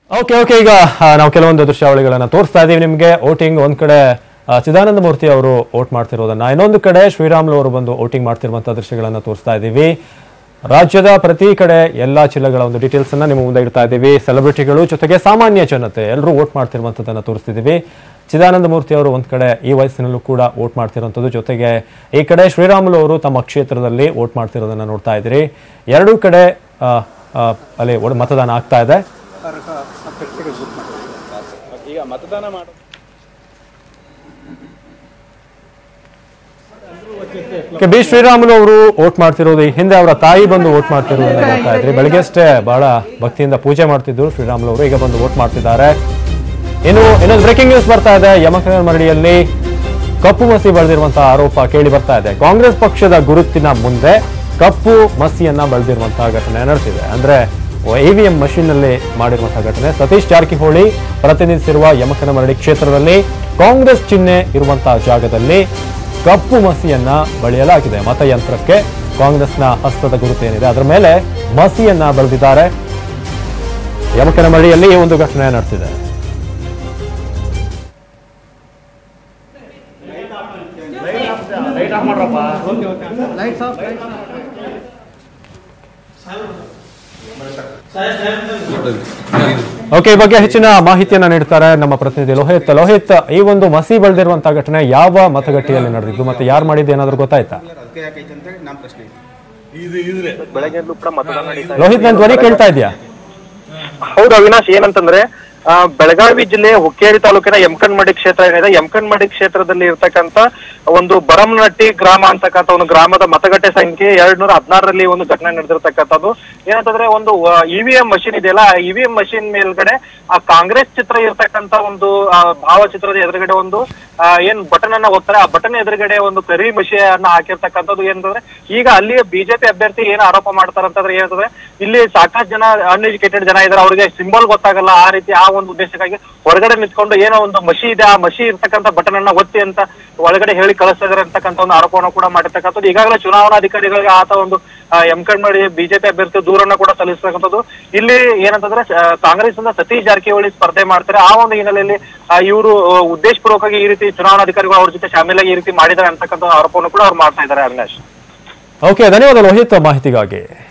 Okay okay ಈಗ ಆ, ನಾವು ಕೆಲವೊಂದು ದೃಶ್ಯಾವಳಿಗಳನ್ನ ತೋರಿಸ್ತಾ ಇದೀವಿ ನಿಮಗೆ ವೋಟಿಂಗ್ ಒಂದ್ ಕಡೆ ಆ, ಚಿದಾನಂದ ಮೂರ್ತಿ ಅವರು ವೋಟ್ ಮಾಡ್ತಿರೋದನ್ನ ಇನ್ನೊಂದು ಕಡೆ ಶ್ರೀರಾಮ್ಲು ಅವರು ಬಂದು ವೋಟಿಂಗ್ ಮಾಡ್ತಿರುವಂತಹ ದೃಶ್ಯಗಳನ್ನ ತೋರಿಸ್ತಾ ಇದ್ದೀವಿ ರಾಜ್ಯದ ಪ್ರತಿ ಕಡೆ ಎಲ್ಲಾ ಜಿಲ್ಲೆಗಳ ಒಂದು ಡೀಟೇಲ್ಸ್ ಅನ್ನ ನಿಮ್ಮ ಮುಂದೆ ಇಡ್ತಾ ಇದ್ದೀವಿ ಸೆಲೆಬ್ರಿಟಿಗಳು ಜೊತೆಗೆ ಸಾಮಾನ್ಯ ಜನತೆ ಎಲ್ಲರೂ ವೋಟ್ ಮಾಡ್ತಿರುವಂತದನ್ನ ತೋರಿಸ್ತಿದ್ದೀವಿ ಚಿದಾನಂದ ಮೂರ್ತಿ ಅವರು ಒಂದ್ ಕಡೆ ಈ ವಯಸ್ಸಿನಲ್ಲೂ ಕೂಡ ವೋಟ್ ಮಾಡ್ತಿರುವಂತದ್ದು ಜೊತೆಗೆ ಈ ಕಡೆ ಶ್ರೀರಾಮುಲು ಅವರು ತಮ್ಮ ಕ್ಷೇತ್ರದಲ್ಲಿ ವೋಟ್ ಮಾಡ್ತಿರೋದನ್ನ ನೋಡ್ತಾ ಇದ್ದೀರಿ ಎರಡೂ ಕಡೆ ಆ, ಆ, ಅಲ್ಲಿ ಒಳ- ಮತದಾನ ಆಗ್ತಾ ಇದೆ ಈಗ ಮತದಾನ ಮಾಡೋ ಕೆ ಬಿ ಶ್ರೀರಾಮುಲು ಅವರು ವೋಟ್ ಮಾಡ್ತಿರೋದು ಈ ಹಿಂದೆ ಅವರ ತಾಯಿ ಬಂದು ವೋಟ್ ಮಾಡ್ತಿರೋದನ್ನ ನೋಡ್ತಾ ಇದ್ರಿ ಬೆಳಗ್ಗೆ ಅಷ್ಟೇ ಬಹಳ ಭಕ್ತಿಯಿಂದ ಪೂಜೆ ಮಾಡ್ತಿದ್ರು ಶ್ರೀರಾಮುಲು ಅವರು ಈಗ ಬಂದು ವೋಟ್ ಮಾಡ್ತಿದ್ದಾರೆ ಇನ್ನು ಇನ್ನೊಂದು ಬ್ರೇಕಿಂಗ್ ನ್ಯೂಸ್ ಬರ್ತಾ ಇದೆ ಯಮಕನ ಮರಡಿಯಲ್ಲಿ ಕಪ್ಪು ಮಸಿ ಬೆಳೆದಿರುವಂತಹ ಆರೋಪ ಕೇಳಿ ಬರ್ತಾ ಇದೆ ಕಾಂಗ್ರೆಸ್ ಪಕ್ಷದ ಗುರುತಿನ ಮುಂದೆ ಕಪ್ಪು ಮಸಿಯನ್ನ ಬೆಳೆದಿರುವಂತಹ ಘಟನೆ ನಡೆದಿದೆ ಅಂದ್ರೆ ಇವಿಎಂ ಮಷೀನ್ ನಲ್ಲಿ ಮಾಡಿರುವಂತಹ ಘಟನೆ ಸತೀಶ್ ಜಾರಕಿಹೊಳಿ ಪ್ರತಿನಿಧಿಸಿರುವ ಯಮಕನ ಮರಡಿ ಕ್ಷೇತ್ರದಲ್ಲಿ ಕಾಂಗ್ರೆಸ್ ಚಿಹ್ನೆ ಇರುವಂತಹ ಜಾಗದಲ್ಲಿ ಕಪ್ಪು ಮಸಿಯನ್ನ ಬಳಿಯಲಾಗಿದೆ ಮತಯಂತ್ರಕ್ಕೆ ಕಾಂಗ್ರೆಸ್ನ ಹಸ್ತದ ಗುರುತೇನಿದೆ ಅದರ ಮೇಲೆ ಮಸಿಯನ್ನ ಬಳಿದಿದ್ದಾರೆ ಯಮಕನ ಮಡಿಯಲ್ಲಿ ಈ ಒಂದು ಘಟನೆ ನಡೆದಿದೆ ಓಕೆ ಈ ಬಗ್ಗೆ ಹೆಚ್ಚಿನ ಮಾಹಿತಿಯನ್ನ ನೀಡ್ತಾರೆ ನಮ್ಮ ಪ್ರತಿನಿಧಿ ಲೋಹಿತ್ ಲೋಹಿತ್ ಈ ಒಂದು ಮಸಿ ಬೆಳೆದಿರುವಂತಹ ಘಟನೆ ಯಾವ ಮತಗಟ್ಟೆಯಲ್ಲಿ ನಡೆದಿದ್ದು ಮತ್ತೆ ಯಾರು ಮಾಡಿದ್ದು ಏನಾದ್ರು ಗೊತ್ತಾಯ್ತಾ ಅದಕ್ಕೆ ಯಾಕೈತೆ ಅಂತ ಹೇಳಿ ನಮ್ಮ ಪ್ರಶ್ನೆ ಬೆಳಗ್ಗೆಲ್ಲೂ ಕೂಡ ಮತದಾನ ನಡೀತಾ ಇದೆ. ಲೋಹಿತ್ ನನ್ನ ಧ್ವನಿ ಕೇಳ್ತಾ ಇದೆಯಾ ಹೌದು ಅವಿನಾಶ್ ಏನಂತಂದ್ರೆ ಆ, ಬೆಳಗಾವಿ ಜಿಲ್ಲೆ ಹುಕ್ಕೇರಿ ತಾಲೂಕಿನ ಯಮಕನ್ಮಡಿ ಕ್ಷೇತ್ರ ಏನಿದೆ ಯಮಕನ್ಮಡಿ ಕ್ಷೇತ್ರದಲ್ಲಿ ಇರ್ತಕ್ಕಂತ ಒಂದು ಬರಮನಟ್ಟಿ ಗ್ರಾಮ ಅಂತಕ್ಕಂಥ ಒಂದು ಗ್ರಾಮದ ಮತಗಟ್ಟೆ ಸಂಖ್ಯೆ ಎರಡ್ ನೂರ ಹದಿನಾರರಲ್ಲಿ ಒಂದು ಘಟನೆ ನಡೆದಿರ್ತಕ್ಕಂಥದ್ದು ಏನಂತಂದ್ರೆ ಒಂದು ಇವಿಎಂ ಮಷಿನ್ ಇದೆಯಲ್ಲ ಇವಿಎಂ ಮಷಿನ್ ಮೇಲ್ಗಡೆ ಆ ಕಾಂಗ್ರೆಸ್ ಚಿತ್ರ ಇರ್ತಕ್ಕಂತ ಒಂದು ಆ, ಭಾವಚಿತ್ರದ ಎದುರುಗಡೆ ಒಂದು ಆ, ಏನ್ ಬಟನ್ ಅನ್ನ ಒತ್ತಾರೆ ಆ ಬಟನ್ ಎದುರುಗಡೆ ಒಂದು ಕರಿ ಮಷಿಯನ್ನ ಹಾಕಿರ್ತಕ್ಕಂಥದ್ದು ಏನಂತಂದ್ರೆ ಈಗ ಅಲ್ಲಿಯ ಬಿಜೆಪಿ ಅಭ್ಯರ್ಥಿ ಏನ್ ಆರೋಪ ಮಾಡ್ತಾರಂತಂದ್ರೆ ಏನಂತಂದ್ರೆ ಇಲ್ಲಿ ಸಾಕಷ್ಟು ಜನ ಅನ್ಎಜುಕೇಟೆಡ್ ಜನ ಇದಾರೆ ಅವ್ರಿಗೆ ಸಿಂಬಲ್ ಗೊತ್ತಾಗಲ್ಲ ಆ ರೀತಿ ಆ ಒಂದು ಉದ್ದೇಶಕ್ಕಾಗಿ ಹೊರಗಡೆ ನಿಂತ್ಕೊಂಡು ಏನೋ ಒಂದು ಮಷಿ ಇದೆ ಆ ಮಷಿ ಇರ್ತಕ್ಕಂಥ ಬಟನ್ ಅನ್ನ ಒತ್ತಿ ಅಂತ ಒಳಗಡೆ ಹೇಳಿ ಕಳಿಸ್ತಾ ಇದಾರೆ ಅಂತಕ್ಕಂಥ ಒಂದು ಆರೋಪವನ್ನು ಕೂಡ ಮಾಡಿರ್ತಕ್ಕಂಥದ್ದು ಈಗಾಗಲೇ ಚುನಾವಣಾಧಿಕಾರಿಗಳಿಗೆ ಆತ ಒಂದು ಎಂಕಂಡ್ ಮಾಡಿ ಬಿಜೆಪಿ ಅಭ್ಯರ್ಥಿ ದೂರನ್ನ ಕೂಡ ಸಲ್ಲಿಸ್ತಕ್ಕಂಥದ್ದು ಇಲ್ಲಿ ಏನಂತಂದ್ರೆ ಆ, ಕಾಂಗ್ರೆಸ್ ಇಂದ ಸತೀಶ್ ಜಾರಕಿಹೊಳಿ ಸ್ಪರ್ಧೆ ಮಾಡ್ತಾರೆ ಆ ಒಂದು ಹಿನ್ನೆಲೆಯಲ್ಲಿ ಇವರು ಉದ್ದೇಶಪೂರ್ವಕವಾಗಿ ಈ ರೀತಿ ಚುನಾವಣಾಧಿಕಾರಿಗಳು ಅವ್ರ ಜೊತೆ ಶಾಮೀಲಾಗಿ ಈ ರೀತಿ ಮಾಡಿದ್ದಾರೆ ಅಂತಕ್ಕಂಥ ಆರೋಪವನ್ನು ಕೂಡ ಅವ್ರು ಮಾಡ್ತಾ ಇದ್ದಾರೆ ಅವಿನಾಶ್ ಓಕೆ ಧನ್ಯವಾದ ಲೋಹಿತ್ ಮಾಹಿತಿಗಾಗಿ